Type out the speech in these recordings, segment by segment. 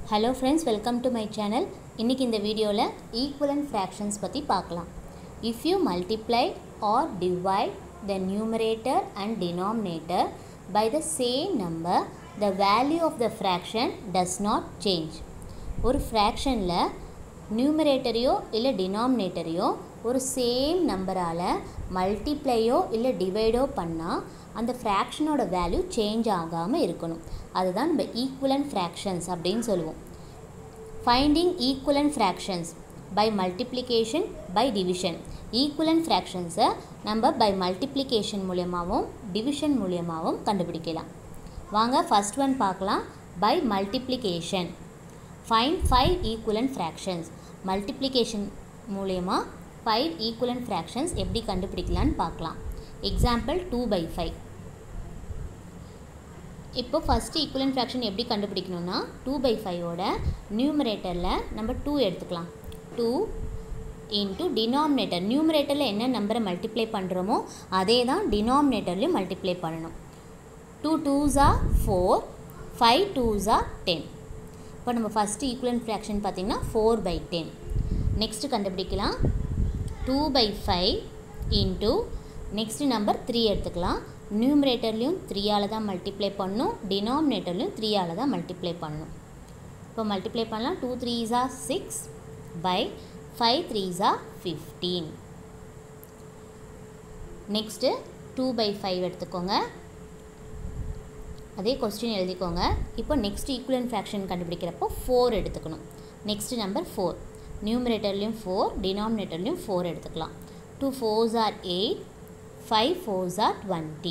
hello friends welcome to my channel இன்றைக்கி இந்த வீடியோவில் ஈக்குவலன்ட் ஃப்ராக்ஷன்ஸ் பற்றி பார்க்கலாம் if you multiply or divide the numerator and denominator by the same number the value of the fraction does not change ஒரு ஃப்ராக்ஷனில் நியூமரேட்டரையோ இல்லை டினாமினேட்டரையோ ஒரு same நம்பரால் மல்டிப்ளையோ இல்லை டிவைடோ பண்ணால் அந்த ஃப்ராக்ஷனோட வேல்யூ சேஞ்ச் ஆகாமல் இருக்கணும் அதுதான் நம்ம ஈக்குவலன்ட் ஃப்ராக்ஷன்ஸ் அப்படின்னு சொல்லுவோம் finding equivalent fractions by multiplication by division equivalent ஃப்ராக்ஷன்ஸை நம்ம பை மல்டிப்ளிகேஷன் மூலியமாகவும் டிவிஷன் மூலியமாகவும் கண்டுபிடிக்கலாம் வாங்க ஃபஸ்ட் ஒன் பார்க்கலாம் by multiplication find five equivalent fractions multiplication மூலயமா ஃபைவ் ஈக்குவலன்ட் ஃப்ராக்ஷன்ஸ் எப்படி கண்டுபிடிக்கலான்னு பார்க்கலாம் எக்ஸாம்பிள் டூ பை ஃபைவ் இப்போ ஃபஸ்ட்டு ஈக்குவலன்ட் ஃப்ராக்ஷன் எப்படி கண்டுபிடிக்கணும்னா டூ பை ஃபைவோட நியூமரேட்டரில் நம்ம டூ எடுத்துக்கலாம் டூ இன்ட்டு டினாமினேட்டர் நியூமரேட்டரில் என்ன நம்பரை மல்டிப்ளை பண்ணுறோமோ அதே தான் டினாமினேட்டர்லையும் மல்டிப்ளை பண்ணணும் two twos four five twos ten இப்போ நம்ம ஃபஸ்ட்டு ஈக்குவலன்ட் ஃப்ராக்ஷன் பார்த்திங்கன்னா ஃபோர் பை டென் நெக்ஸ்ட்டு கண்டுபிடிக்கலாம் two by five into next number three எடுத்துக்கலாம் நியூமரேட்டர்லேயும் த்ரீயால் தான் மல்டிப்ளை பண்ணணும் டினாமினேட்டர்லையும் த்ரீயால் தான் மல்டிப்ளை பண்ணணும் இப்போ மல்டிப்ளை பண்ணலாம் two threes six by five threes fifteen next two by five எடுத்துக்கோங்க அதே கொஸ்டின் எழுதிக்கோங்க இப்போ நெக்ஸ்ட் ஈக்குவலன் ஃப்ராக்ஷன் கண்டுபிடிக்கிறப்போ ஃபோர் எடுத்துக்கணும் நெக்ஸ்ட் நம்பர் ஃபோர் நியூமரேட்டர்லேயும் ஃபோர் டினாமினேட்டர்லேயும் ஃபோர் எடுத்துக்கலாம் two fours are eight five fours are twenty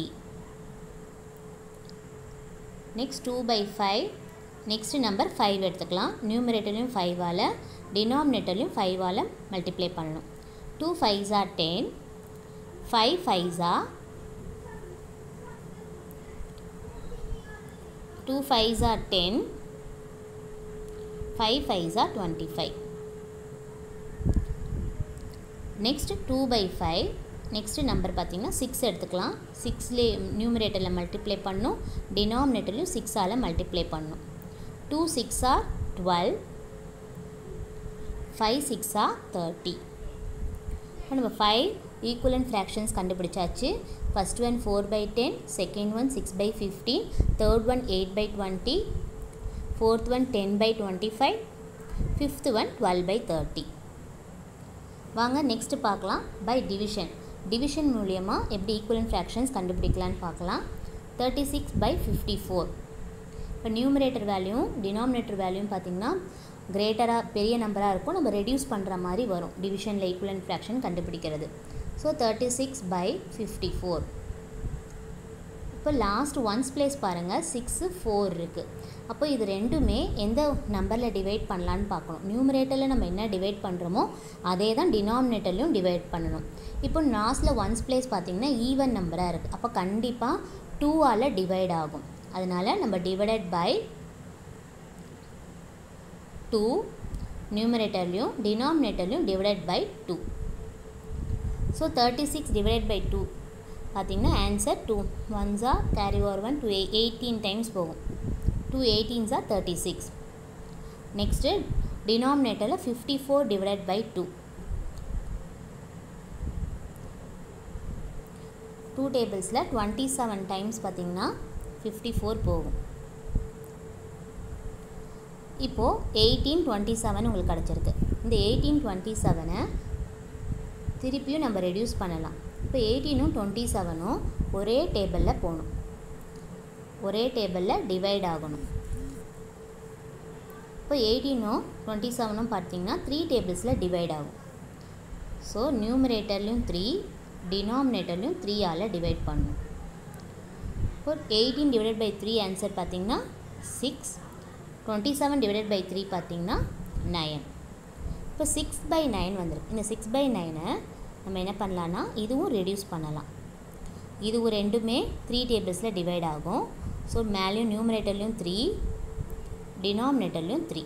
next two by five next number five எடுத்துக்கலாம் நியூமரேட்டர்லையும் ஃபைவால் டினாமினேட்டர்லையும் ஃபைவால் மல்டிப்ளை பண்ணணும் two fives are ten five fives are two fives are ten five fives are twenty five next two by five next number பார்த்திங்கன்னா six எடுத்துக்கலாம் சிக்ஸ்லே நியூமரேட்டரில் மல்டிப்ளை பண்ணும் டினாமினேட்டர்லையும் சிக்ஸால் மல்டிப்ளை பண்ணும் two sixes twelve five sixes thirty இப்போ நம்ம ஃபைவ் ஈக்குவலன்ட் ஃப்ராக்ஷன்ஸ் கண்டுபிடிச்சாச்சு first one four by ten second one six by fifteen third one eight by twenty fourth one ten by twenty five fifth one twelve by thirty வாங்க next பார்க்கலாம் by division division மூலியமாக எப்படி equivalent fractions கண்டுபிடிக்கலான்னு பார்க்கலாம் thirty six by fifty four இப்போ numerator வேல்யூவும் denominator வேல்யூவும் பார்த்திங்கன்னா கிரேட்டராக பெரிய நம்பராக இருக்கும் நம்ம ரெடியூஸ் பண்ணுற மாதிரி வரும் டிவிஷனில் ஈக்குவலன்ட் ஃப்ராக்ஷன் கண்டுபிடிக்கிறது so thirty six by fifty four இப்போ லாஸ்ட் ஒன்ஸ் பிளேஸ் பாருங்கள் சிக்ஸு ஃபோர் இருக்குது அப்போ இது ரெண்டுமே எந்த நம்பரில் டிவைட் பண்ணலான்னு பார்க்கணும் நியூமரேட்டரில் நம்ம என்ன டிவைட் பண்ணுறோமோ அதே தான் டினாமினேட்டர்லையும் டிவைட் பண்ணணும் இப்போ லாஸ்ட்டில் ஒன்ஸ் பிளேஸ் பார்த்திங்கன்னா ஈவன் நம்பராக இருக்குது அப்போ கண்டிப்பாக டூவால் டிவைட் ஆகும் அதனால் நம்ம டிவைடட் பை டூ நியூமரேட்டர்லையும் டினாமினேட்டர்லையும் divided by two so thirty six divided by two பார்த்திங்கன்னா answer two ones carry over one two eighteen times போகும் two eighteens thirty six next டினாமினேட்டரில் fifty four divided by two two டேபிள்ஸில் twenty seven times பார்த்திங்கன்னா fifty four போகும் இப்போது eighteen twenty seven உங்களுக்கு கிடச்சிருக்கு இந்த எயிட்டீன் டுவெண்ட்டி செவனை திருப்பியும் நம்ம ரெடியூஸ் பண்ணலாம் இப்போ எயிட்டீனும் டுவெண்ட்டி செவனும் ஒரே டேபிளில் போகணும் ஒரே டேபிளில் டிவைட் ஆகணும் இப்போ எயிட்டீனும் டுவெண்ட்டி செவனும் பார்த்தீங்கன்னா த்ரீ டேபிள்ஸில் டிவைட் ஆகும் ஸோ நியூமரேட்டர்லேயும் த்ரீ டினாமினேட்டர்லையும் த்ரீயால் டிவைட் பண்ணணும் இப்போ eighteen divided by three answer பார்த்திங்கன்னா six twenty seven divided by three பார்த்திங்கன்னா நயன் இப்போ சிக்ஸ் பை நைன் வந்திருக்கு இந்த சிக்ஸ் பை நைனை நம்ம என்ன பண்ணலான்னா இதுவும் ரெடியூஸ் பண்ணலாம் இதுவும் ரெண்டுமே த்ரீ டேபிள்ஸில் டிவைட் ஆகும் ஸோ மேலேயும் நியூமரேட்டர்லேயும் த்ரீ டினாமினேட்டர்லேயும் three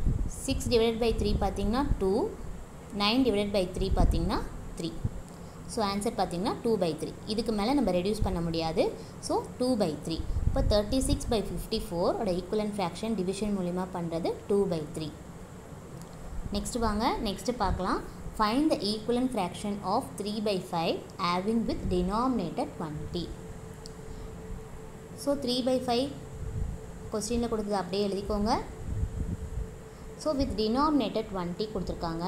six divided by three பார்த்திங்கன்னா two nine divided by three பார்த்திங்கன்னா த்ரீ ஸோ ஆன்சர் பார்த்தீங்கன்னா டூ பை த்ரீ இதுக்கு மேலே நம்ம ரெடியூஸ் பண்ண முடியாது ஸோ டூ பை த்ரீ இப்போ தேர்ட்டி சிக்ஸ் பை ஃபிஃப்டி ஃபோரோட ஈக்குவலன் ஃப்ராக்ஷன் டிவிஷன் மூலிமா பண்ணுறது டூ பை த்ரீ நெக்ஸ்ட் வாங்க நெக்ஸ்ட்டு பார்க்கலாம் find the equivalent fraction of three by five having with denominator twenty so three by five கொஸ்டினில் கொடுத்தது அப்படியே எழுதிக்கோங்க ஸோ வித் டினாமினேட்டர் டுவெண்ட்டி கொடுத்துருக்காங்க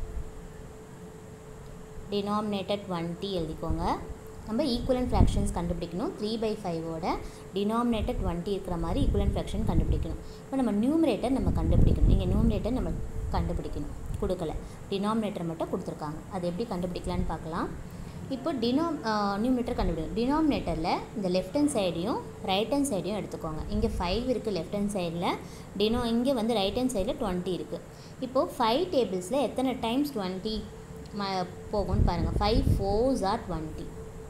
டினாமினேட்டர் டுவெண்ட்டி எழுதிக்கோங்க நம்ம ஈக்குவலன் ஃப்ராக்ஷன்ஸ் கண்டுபிடிக்கணும் த்ரீ பை ஃபைவோட டினாமினேட்டர் டுவெண்ட்டி இருக்கிற மாதிரி ஈக்குவலன் ஃப்ராக்ஷன் கண்டுபிடிக்கணும் இப்போ நம்ம நியூமரேட்டர் நம்ம கண்டுபிடிக்கணும் இங்கே நியூமரேட்டர் நம்ம கண்டுபிடிக்கணும் கொடுக்கல டினாமினேட்டர் மட்டும் கொடுத்துருக்காங்க அது எப்படி கண்டுபிடிக்கலான்னு பார்க்கலாம் இப்போ டினாம் நியூமினேட்டர் கண்டுபிடிக்கணும் டினாமினேட்டரில் இந்த லெஃப்ட் ஹேண்ட் சைடையும் ரைட் ஹேண்ட் சைடையும் எடுத்துக்கோங்க இங்கே ஃபைவ் இருக்குது லெஃப்ட் ஹேண்ட் சைடில் டினோ இங்கே வந்து ரைட் ஹேண்ட் சைடில் டுவெண்ட்டி இருக்குது இப்போது ஃபைவ் டேபிள்ஸில் எத்தனை டைம்ஸ் டுவெண்ட்டி ம போகும்னு பாருங்கள் five fours are twenty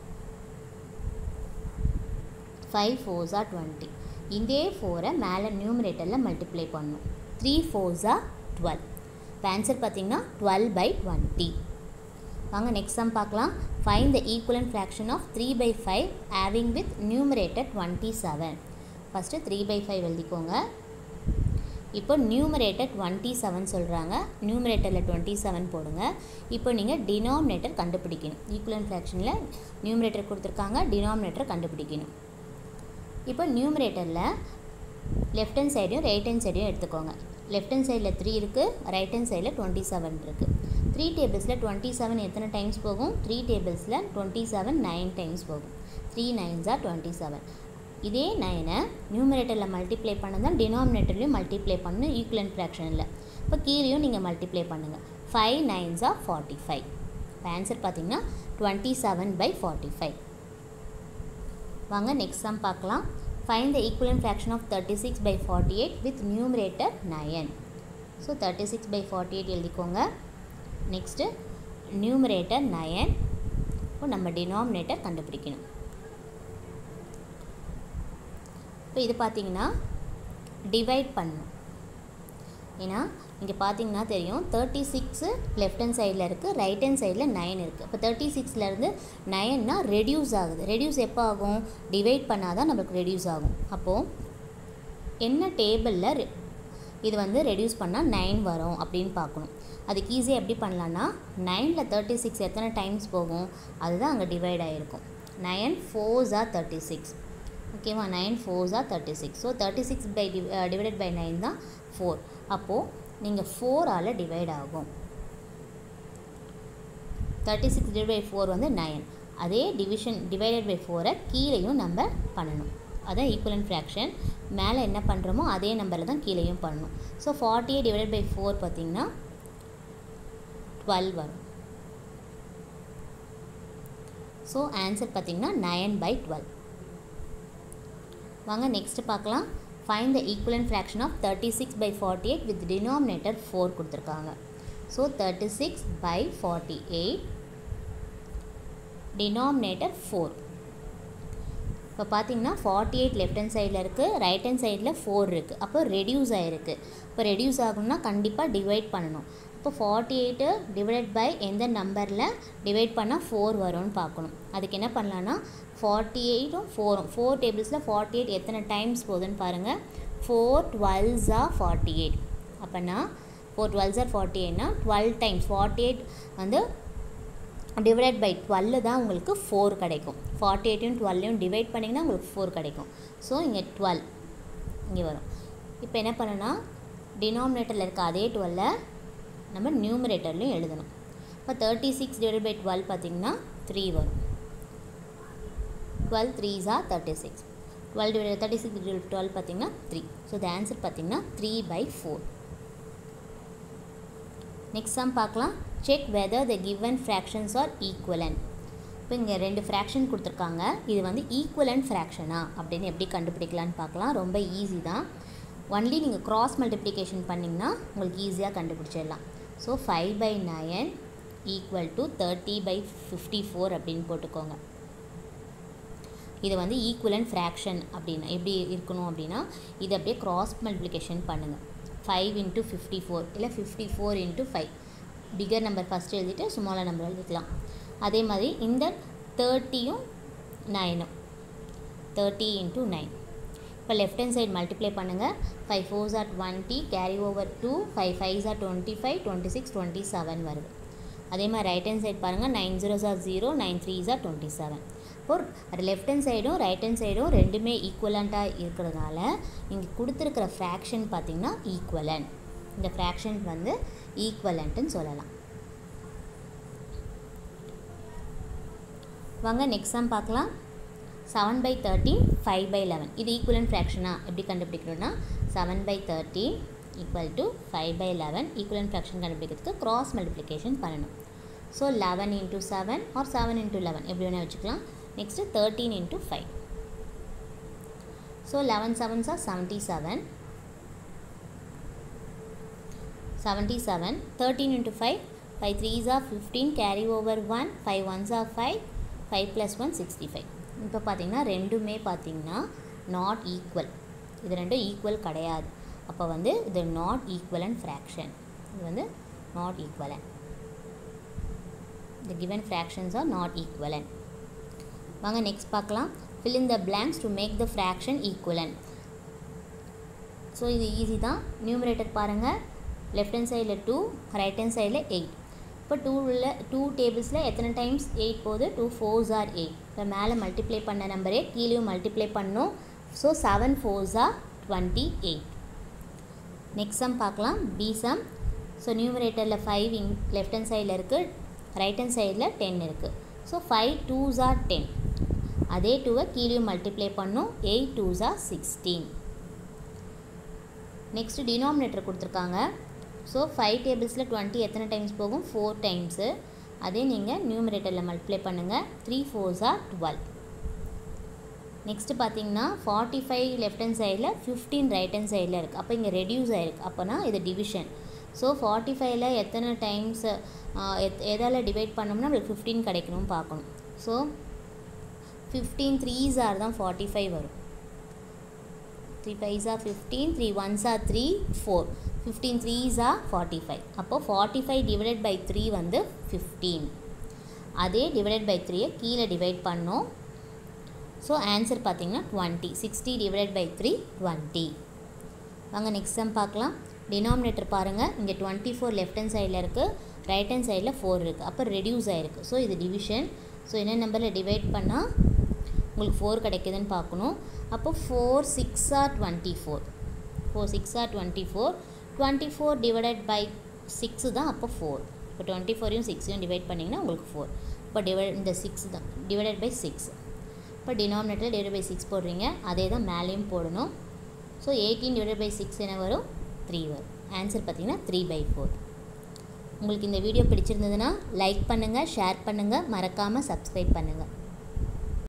five fours are twenty இதே ஃபோரை மேலே நியூமரேட்டரில் மல்டிப்ளை பண்ணணும் த்ரீ ஃபோர்ஸா டுவெல் இப்போ ஆன்சர் பார்த்தீங்கன்னா டுவெல் பை டுவெண்ட்டி வாங்க நெக்ஸ்ட் சம் பார்க்கலாம் find the equivalent fraction of three by five having with numerator twenty seven first three by five எழுதிக்கோங்க இப்போ நியூமரேட்டர் டுவெண்ட்டி செவன் சொல்கிறாங்க நியூமரேட்டரில் டுவெண்ட்டி செவன் போடுங்க இப்போ நீங்கள் டினாமினேட்டர் கண்டுபிடிக்கணும் ஈக்குவலன் ஃப்ராக்ஷனில் நியூமரேட்டர் கொடுத்துருக்காங்க டினாமினேட்டர் கண்டுபிடிக்கணும் இப்போ நியூமரேட்டரில் லெஃப்ட் ஹேண்ட் சைடையும் ரைட் ஹேண்ட் சைடையும் எடுத்துக்கோங்க லெஃப்ட் ஹேண்ட் சைடில் த்ரீ இருக்குது ரைட் ஹேண்ட் சைடில் டுவெண்ட்டி செவன் இருக்குது த்ரீ டேபிள்ஸில் டுவெண்ட்டி செவன் எத்தனை டைம்ஸ் போகும் த்ரீ டேபிள்ஸில் டுவெண்ட்டி செவன் நைன் டைம்ஸ் போகும் த்ரீ நைன்ஸாக டுவெண்ட்டி செவன் இதே நைனை நியூமரேட்டரில் மல்டிப்ளை பண்ணதான் டினாமினேட்டர்லையும் மல்டிப்ளை பண்ணணும் ஈக்குவலன் ஃப்ராக்ஷனில் இப்போ கீழேயும் நீங்கள் மல்டிப்ளை பண்ணுங்கள் ஃபைவ் நைன்ஸாக ஃபார்ட்டி ஃபைவ் இப்போ ஆன்சர் பார்த்தீங்கன்னா twenty seven by forty five வாங்க நெக்ஸ்ட் சம் பார்க்கலாம் find the equivalent fraction of thirty six by forty eight with numerator nine so thirty six by forty eight எழுதிக்கோங்க next numerator nine இப்போ நம்ம denominator கண்டுபிடிக்கணும் இப்போ இது பார்த்தீங்கன்னா டிவைட் பண்ணணும் ஏன்னா இங்கே பார்த்தீங்கன்னா தெரியும் தேர்ட்டி சிக்ஸு லெஃப்ட் ஹேண்ட் சைடில் இருக்குது ரைட் ஹேண்ட் சைடில் நைன் இருக்குது இப்போ தேர்ட்டி சிக்ஸ்லேருந்து நைன்னா ரெடியூஸ் ஆகுது ரெடியூஸ் எப்போ ஆகும் டிவைட் பண்ணால் தான் நம்மளுக்கு ரெடியூஸ் ஆகும் அப்போது என்ன டேபிளில் இது வந்து ரெடியூஸ் பண்ணால் நைன் வரும் அப்படின்னு பார்க்கணும் அதுக்கு ஈஸியாக எப்படி பண்ணலான்னா நைனில் தேர்ட்டி சிக்ஸ் எத்தனை டைம்ஸ் போகும் அதுதான் அங்கே டிவைட் ஆகிருக்கும் நயன் ஃபோர்ஸாக தேர்ட்டி சிக்ஸ் ஓகேவா நைன் ஃபோர்ஸாக thirty six so thirty six by divided by nine தான் ஃபோர் அப்போது நீங்கள் ஃபோரால் டிவைட் ஆகும் thirty six divide by four வந்து நைன் அதே டிவிஷன் டிவைடட் பை ஃபோரை கீழேயும் நம்ம பண்ணணும் அதான் ஈக்குவலன் ஃப்ராக்ஷன் மேலே என்ன பண்ணுறோமோ அதே நம்பரில் தான் கீழேயும் பண்ணணும் so forty eight divide by four பார்த்திங்கன்னா டுவெல் வரும் ஸோ ஆன்சர் பார்த்திங்கன்னா நயன் பை டுவெல் வாங்க நெக்ஸ்ட்டு பார்க்கலாம் find the equivalent fraction of thirty six by forty eight with denominator four கொடுத்துருக்காங்க so thirty six by forty eight denominator four இப்போ பார்த்தீங்கன்னா forty eight left hand சைடில் இருக்குது right hand சைடில் four இருக்குது அப்போ ரெடியூஸ் ஆகிருக்கு இப்போ ரெடியூஸ் ஆகணும்னா கண்டிப்பாக டிவைட் பண்ணணும் இப்போ ஃபார்ட்டி எயிட்டு டிவைட் பை எந்த நம்பரில் டிவைட் பண்ணால் ஃபோர் வரும்னு பார்க்கணும் அதுக்கு என்ன பண்ணலான்னா ஃபார்ட்டி எயிட்டும் ஃபோரும் ஃபோர் டேபிள்ஸில் ஃபார்ட்டி எயிட் எத்தனை டைம்ஸ் போகுதுன்னு பாருங்கள் ஃபோர் டுவெல்ஸா ஃபார்ட்டி எயிட் அப்போனா ஃபோர் டுவெல்ஸா ஃபார்ட்டி எயிட்னா டுவெல் டைம்ஸ் ஃபார்ட்டி எயிட் வந்து டிவைட் பை டுவெல்லு தான் உங்களுக்கு ஃபோர் கிடைக்கும் ஃபார்ட்டி எயிட்டையும் டுவெல்லையும் டிவைட் பண்ணிங்கன்னா உங்களுக்கு ஃபோர் கிடைக்கும் ஸோ இங்கே டுவெல் இங்கே வரும் இப்போ என்ன பண்ணணும்னா டினாமினேட்டரில் இருக்க அதே டுவெல்லை நம்ம நியூமரேட்டர்லையும் எழுதணும் இப்போ thirty six divide by twelve பார்த்திங்கன்னா த்ரீ வரும் டுவெல் த்ரீஸா thirty six twelve divide thirty six divide twelve பார்த்திங்கன்னா த்ரீ ஸோ த ஆன்சர் பார்த்திங்கன்னா three by four next some பார்க்கலாம் check whether the given fractions are equivalent இப்போ இங்கே ரெண்டு fraction கொடுத்துருக்காங்க இது வந்து ஈக்குவலன் ஃப்ராக்ஷனா அப்படின்னு எப்படி கண்டுபிடிக்கலான்னு பார்க்கலாம் ரொம்ப ஈஸி தான் ஒன்லி நீங்கள் க்ராஸ் மல்டிப்ளிகேஷன் பண்ணிங்கன்னா உங்களுக்கு ஈஸியாக கண்டுபிடிச்சிடலாம் so five by nine equal to thirty by fifty four அப்படின்னு போட்டுக்கோங்க இது வந்து ஈக்குவலன் ஃப்ராக்ஷன் அப்படின்னா எப்படி இருக்கணும் அப்படின்னா இது அப்படியே க்ராஸ் மல்டிப்ளிகேஷன் பண்ணுங்கள் ஃபைவ் இன்ட்டு ஃபிஃப்டி ஃபோர் இல்லை fifty four into five bigger number first எழுதிட்டு ஸ்மாலர் நம்பர் எழுதிக்கலாம் அதே மாதிரி இந்த தேர்ட்டியும் நைனும் தேர்ட்டி இன்ட்டு நைன் இப்போ லெஃப்ட் ஹேண்ட் சைடு மல்டிப்ளை பண்ணுங்கள் five fours are twenty carry over two five fives are twenty five twenty six twenty seven வருது அதே மாதிரி ரைட் ஹேண்ட் சைடு பாருங்கள் nine zeros are zero nine threes are twenty seven இப்போ left hand சைடும் right hand சைடும் ரெண்டுமே ஈக்குவலண்ட்டாக இருக்கிறதுனால இங்கே கொடுத்துருக்கிற ஃப்ராக்ஷன் பார்த்திங்கன்னா ஈக்குவலன் இந்த ஃப்ராக்ஷன் வந்து ஈக்குவலண்ட்டுன்னு சொல்லலாம் வாங்க நெக்ஸ்ட் சம் பார்க்கலாம் seven by thirteen five by eleven இது ஈக்குவலன் ஃப்ராக்ஷனா எப்படி கண்டுபிடிக்கணும்னா seven by thirteen equal to five by eleven equivalent fraction கண்டுபிடிக்கிறதுக்கு கிராஸ் மல்டிப்ளிகேஷன் பண்ணணும் so eleven into seven or seven into eleven எப்படி வேணால் வச்சுக்கலாம் next thirteen into five so eleven sevens are seventy seven seventy seven thirteen into five five threes are fifteen carry over one five ones are five five plus one sixty five இப்போ பார்த்தீங்கன்னா ரெண்டுமே பார்த்தீங்கன்னா not equal இது ரெண்டும் equal கிடையாது அப்போ வந்து இது நாட் ஈக்குவலன் ஃப்ராக்ஷன் இது வந்து not equivalent the given fractions are not equivalent வாங்க நெக்ஸ்ட் பார்க்கலாம் fill in the blanks to make the fraction equivalent so இது ஈஸி தான் நியூமரேட்டர் பாருங்கள் லெஃப்ட் ஹேண்ட் சைடில் டூ ரைட் ஹேண்ட் சைடில் எயிட் இப்போ டூவில் டூ டேபிள்ஸில் எத்தனை டைம்ஸ் எயிட் போகுது டூ ஃபோர்ஸ் ஆர் எயிட் இப்போ மேலே மல்டிப்ளை பண்ண நம்பரே கீழேயும் மல்டிப்ளை பண்ணணும் so seven fours are twenty eight next some பார்க்கலாம் பி சம் ஸோ நியூமரேட்டரில் ஃபைவ் இன் லெஃப்ட் ஹேண்ட் சைடில் இருக்குது ரைட் ஹேண்ட் சைடில் டென் இருக்குது so five twos are ten அதே டூவை கீழேயும் மல்டிப்ளை பண்ணும் eight twos are sixteen next denominator கொடுத்துருக்காங்க ஸோ ஃபைவ் டேபிள்ஸில் டுவெண்ட்டி எத்தனை டைம்ஸ் போகும் ஃபோர் டைம்ஸு அதே நீங்கள் நியூமரேட்டரில் மல்டிப்ளை பண்ணுங்கள் three fours are twelve next பார்த்தீங்கன்னா ஃபார்ட்டி ஃபைவ் லெஃப்ட் ஹேண்ட் சைடில் ஃபிஃப்டீன் ரைட் ஹேண்ட் சைடில் இருக்குது அப்போ இங்கே ரெடியூஸ் ஆகிருக்கு அப்போனா இது டிவிஷன் ஸோ ஃபார்ட்டி ஃபைவ்ல எத்தனை டைம்ஸ் எத் எதால் டிவைட் பண்ணோம்னா நம்மளுக்கு ஃபிஃப்டீன் கிடைக்கணும்னு பார்க்கணும் ஸோ ஃபிஃப்டீன் த்ரீஸ் ஆர் தான் ஃபார்ட்டி ஃபைவ் வரும் three fives are fifteen three ones are three four fifteen threes are forty five அப்போது forty five divided by three வந்து ஃபிஃப்டீன் அதே டிவைடட் பை த்ரீயை கீழே டிவைட் பண்ணோம் ஸோ ஆன்சர் பார்த்தீங்கன்னா twenty sixty divided by three twenty வாங்க next sum பார்க்கலாம் denominator பாருங்கள் இங்கே டுவெண்ட்டி ஃபோர் லெஃப்ட் ஹேண்ட் சைடில் இருக்குது ரைட் ஹேண்ட் சைடில் ஃபோர் இருக்குது அப்போ ரெடியூஸ் ஆகிருக்கு ஸோ இது டிவிஷன் ஸோ என்ன நம்பரில் டிவைட் பண்ணால் உங்களுக்கு ஃபோர் கிடைக்குதுன்னு பார்க்கணும் அப்போ four sixes are twenty four four sixes are twenty four twenty four divided by six தான் அப்போ ஃபோர் இப்போ டுவெண்ட்டி ஃபோரையும் சிக்ஸையும் டிவைட் பண்ணிங்கன்னா உங்களுக்கு ஃபோர் இப்போ டிவைட் இந்த சிக்ஸ் தான் டிவைடட் பை சிக்ஸ் இப்போ டினாமினேட்டர் டிவைட் பை சிக்ஸ் போடுறீங்க அதே தான் மேலேயும் போடணும் so eighteen divide by six என்ன வரும் த்ரீ வரும் ஆன்சர் பார்த்தீங்கன்னா த்ரீ பை ஃபோர் உங்களுக்கு இந்த வீடியோ பிடிச்சிருந்ததுன்னா லைக் பண்ணுங்கள் ஷேர் பண்ணுங்கள் மறக்காமல் சப்ஸ்கிரைப் பண்ணுங்கள்